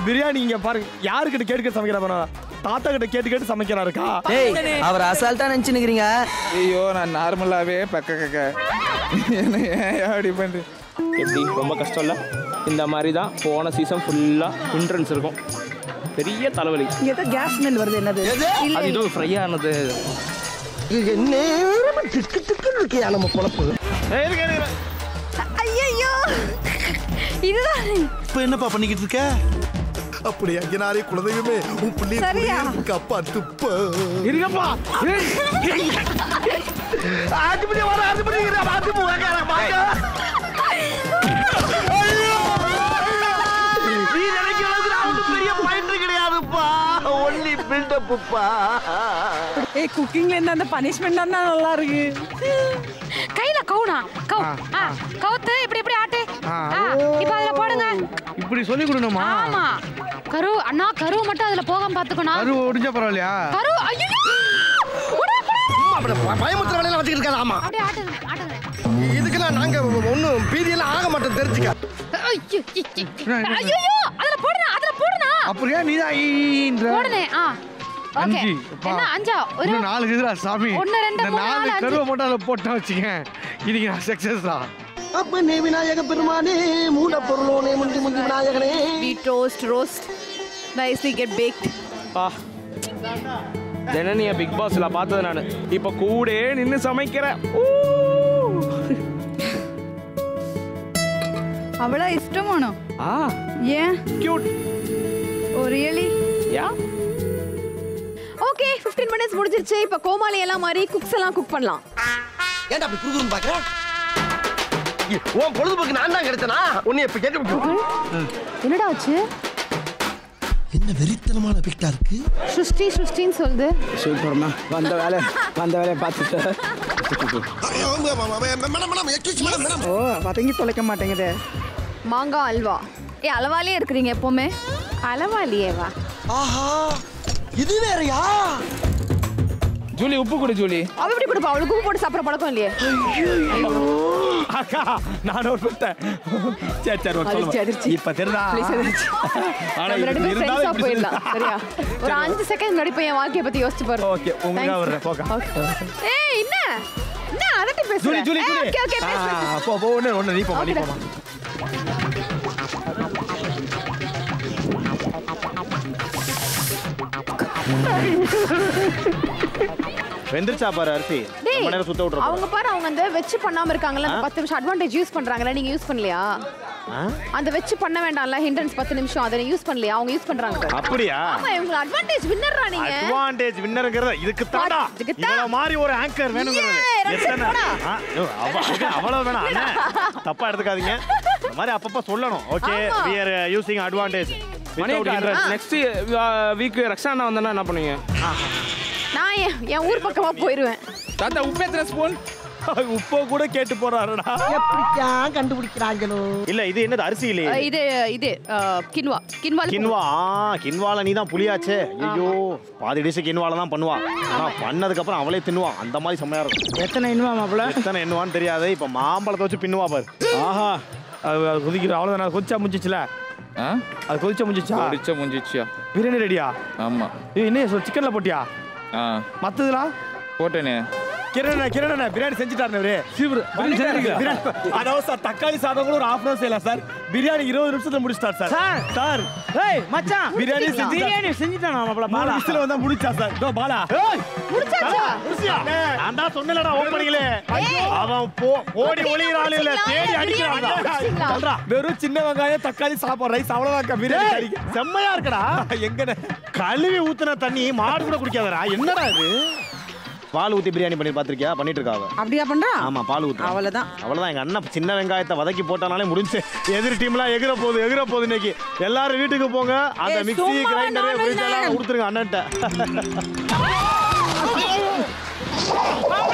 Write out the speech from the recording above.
பிரியாணி இங்க பாருங்க யாருக்கிட்ட கேட்டு கேட்டு சமைக்கிறா பாருங்க தாத்தா கிட்ட கேட்டு கேட்டு சமைக்கிறாருக்கா டேய் அவர் அசால்ட்டா நினைச்சுன்னுக்கிறீங்க ஐயோ நான் நார்மலாவே பக்க கக்க என்ன ஏன் அப்படி பண்றேன் எப்படி ரொம்ப கஷ்டம் இல்லை இந்த மாதிரி தான் போன சீசன் ஃபுல்லாக இன்ட்ரன்ஸ் இருக்கும் பெரிய தலைவலி இங்க ஏதோ கேஸ் ஸ்மெல் வருது என்னது அது இது ஃப்ரை ஆனது நேரம் திக்கு திக்குன்னு இருக்கியா நம்ம பொழப்பு ஐயோ இதுதான் இப்ப என்னப்பா பண்ணிக்கிட்டு இருக்க அப்படி அங்கனாரே குலதெய்வமே உன் பிள்ளை சரியா? இருக்கு அப்பா துப்ப இருங்கப்பா ஆட்டுப்படி வர ஆட்டுப்படி ஆட்டு நீ நினைக்கிற அளவுக்கு நான் ஒண்ணும் பெரிய பாயிண்ட் கிடையாதுப்பா ஒன்லி பில்டப்புப்பா ஏய் குக்கிங்ல இருந்து அந்த பனிஷ்மெண்ட் தான் நல்லா இருக்கு கையில கவுனா கவு ஆ கவுத்து இப்படி இப்படி ஆட்டு ஆ இப்போ அதுல போடுங்க இப்படி சொல்லி கொடுணுமா ஆமா கரு அண்ணா கரு மட்டும் அதுல போகாம பாத்துக்கணும் கரு ஒடிஞ்ச பரவாயில்லையா கரு ஐயோ பயமுத்திர வேலையில வச்சுக்கிட்டு இருக்காது ஆமா அப்படியே ஆட்டுங்க ஆட்டுங்க இதுக்கெல்லாம் நாங்க ஒன்னும் பீதியெல்லாம் ஆக மாட்டோம் தெரிஞ்சுக்க ஐயோ ஐயோ அதுல போடுனா அதுல போடுனா அப்படியா நீ தான் போடுனே ஆ ஓகே அஞ்சு, அப்பா. என்ன அஞ்சா ஒரு இன்னும் நாலு இதுடா சாமி ஒண்ணு, ரெண்டு, இந்த மூணு, நாலு நாலு, அஞ்சு. கருவை மட்டும் அதில் போட்டா வச்சுக்க இன்னைக்கு நான் சக்சஸ் தான் அப்ப நே விநாயக பெருமானே மூட பொருளோனே முந்தி முந்தி விநாயகனே We toast roast nicely get baked. பா தினனிய பிக் பாஸ்ல பார்த்தது நான் இப்போ கூடே நின்று சமைக்கிறேன் ஊ. அவளா இஷ்டமானோ ஆ ஏன் cute oh really yeah okay 15 minutes முடிஞ்சிருச்சு இப்போ கோமாளி எல்லாம் மாதிரி குக்ஸ் எல்லாம் குக் பண்ணலாம் ஏன்டா அப்படி குறுகுறுன்னு பாக்குற உன் பொழுதுபோக்கு நான் தான் கிடைச்சனா உன்னை இப்ப கேட்டு என்னடா ஆச்சு என்ன வெறித்தனமான பிக்டா இருக்கு சுஷ்டி சுஷ்டின்னு சொல்லுது சூப்பர்மா வந்த வேலை வந்த வேலையை பார்த்துட்டு ஓ வதங்கி தொலைக்க மாட்டேங்குதே மாங்காய் அல்வா ஏ அளவாலே இருக்கிறீங்க எப்பவுமே அளவாலியேவா ஆஹா இது வேறயா ஜூலி உப்பு கொடு ஜூலி அவ எப்படி கொடுப்பா அவளுக்கு உப்பு போட்டு சாப்பிட பழக்கம் இல்லையே அக்கா நான் ஒரு விட்டேன் சரி சரி ஒரு அதிர்ச்சி, அதிர்ச்சி. சொல்லுங்க இப்ப தெரியுதா Please, அதிர்ச்சி. ஆனா நம்ம ரெண்டு இப்படி பேரும் இருந்தாலும் ஃப்ரெண்ட்ஸா இப்படி போயிடலாம் சொல்லு. சரியா ஒரு அஞ்சு செகண்ட் முன்னாடி போய் என் வாழ்க்கைய பத்தி யோசிச்சு பாரு ஓகே உங்களுக்காக வர்றேன் போக்கா ஏய் என்ன என்ன அதட்டி பேசுற Julie Julie Julie okay okay ஆ, பேசு ஆ, போ போ ஒண்ணு ஒண்ணு நீ போமா நீ Okay. போமா வெந்திருச்சா பாரு அரிசி டேய், ரொம்ப நேரம் சுத்த விட்டுற அவங்க பாரு அவங்க அந்த வெச்சு பண்ணாம இருக்காங்கல்ல அந்த பத்து நிமிஷம் அட்வான்டேஜ் யூஸ் பண்றாங்கல்ல நீங்க யூஸ் பண்ணலையா அந்த வெச்சு பண்ண வேண்டாம்ல ஹிண்டன்ஸ் பத்து நிமிஷம் அதை யூஸ் பண்ணலையா அவங்க யூஸ் பண்றாங்க பாரு. அப்படியா ஆமா இவங்க அட்வான்டேஜ் வின்னர்ரா நீங்க அட்வான்டேஜ் வின்னருங்கிறது இதுக்கு தாண்டா இதுக்கு தான். இவள மாதிரி ஒரு ஆங்கர் வேணுங்கிறது Yeah, ரெண்டு எத்தனை? போடா. ஆ, ஐயோ, அவ- அவ- அவ்வளவு வேணாம் அண்ணே. தப்பா எடுத்துக்காதீங்க இந்த மாதிரி அப்பப்ப சொல்லணும் ஓகே ஆமா. we are using advantage next week Rakshana வந்தா என்ன பண்ணுவீங்க நான் என் என் ஊர் பக்கமா போயிருவேன் தாத்தா உப்பு எத்தனை ஸ்பூன் உப்போ கூட கேட்டு போறாருடா எப்படித்தான் கண்டுபிடிக்கிறாங்களோ இல்ல இது என்னது அரிசி இல்லையே அஹ் இது இது அஹ், கின்வா கின்வா கின்வா ஆ, கின்வால நீ தான் புளியாச்சே ஐயோ பாதி டிஷ் கின்வால தான் பண்ணுவா ஆனா பண்ணதுக்கு அப்புறம் அவளே தின்னுவா அந்த மாதிரி செம்மையா இருக்கும் எத்தனை இன்வா மாப்பிள எத்தனை என்னவான்னு தெரியாது இப்ப மாம்பழத்தை வச்சு பின்னுவா பாரு ஆஹா அது அது கொதிக்கிற அவ்வளவுதான் கொதிச்சா முடிஞ்சிச்சுல ஆ அது கொதிச்சா முடிஞ்சிச்சா முடிச்ச முடிஞ்சிச்சியா பிரியாணி ரெடியா ஆமா ஏய் என்ன சிக்கன்ல போட்டியா ஆ மத்ததுலாம் போட்டேனே கிரணண்ண கிரணண்ண பிரியாணி செஞ்சுட்டாரு அவரு பிரியாணி அதாவது சார் தக்காளி சாதம் கூட ஒரு half அன் செய்யலாம் சார் பிரியாணி இருபது நிமிஷத்துல முடிச்சிட்டார் சார் சார். சார் ஏய் மச்சான் பிரியாணி செஞ்சுட்டா. பிரியாணி செஞ்சுட்டானா மாப்பிள மூணு பாலா விசில் வந்தா முடிச்சா சார் இதோ பாலா முடிச்சாச்சா முடிச்சியா? நான் தான் சொன்னேன்லடா ஓப்பனிங்ல அவன் போ ஓடி ஒளிகிற ஆள் இல்ல தேடி அடிக்கிறான் சொல்றா. வெறும் சின்ன வெங்காயம் தக்காளி சாப்பாடு ரைஸ் அவ்வளவுதான் பிரியாணி கறி. செம்மையா இருக்குடா எங்க கழுவி ஊத்துன தண்ணி மாடு கூட குடிக்காதடா என்னடா இது பால் ஊத்தி பிரியாணி பண்ணி பாத்திருக்கியா பண்ணிட்டு இருக்கா அவ அப்படியா பண்றா ஆமா பால் ஊத்து அவ்வளவுதான் அவ்வளவுதான் எங்க அண்ணன் சின்ன வெங்காயத்தை வதக்கி போட்டனாலே முடிஞ்சு எதிர் டீம்லாம் எகிற போகுது எகிற போகுது இன்னைக்கு எல்லாரும் வீட்டுக்கு போங்க அந்த ஏய், மிக்ஸி சும்மா கிரைண்டர் non-veg ஃப்ரிட்ஜ் எல்லாம் தானே. கொடுத்துருங்க அண்ணன்ட்ட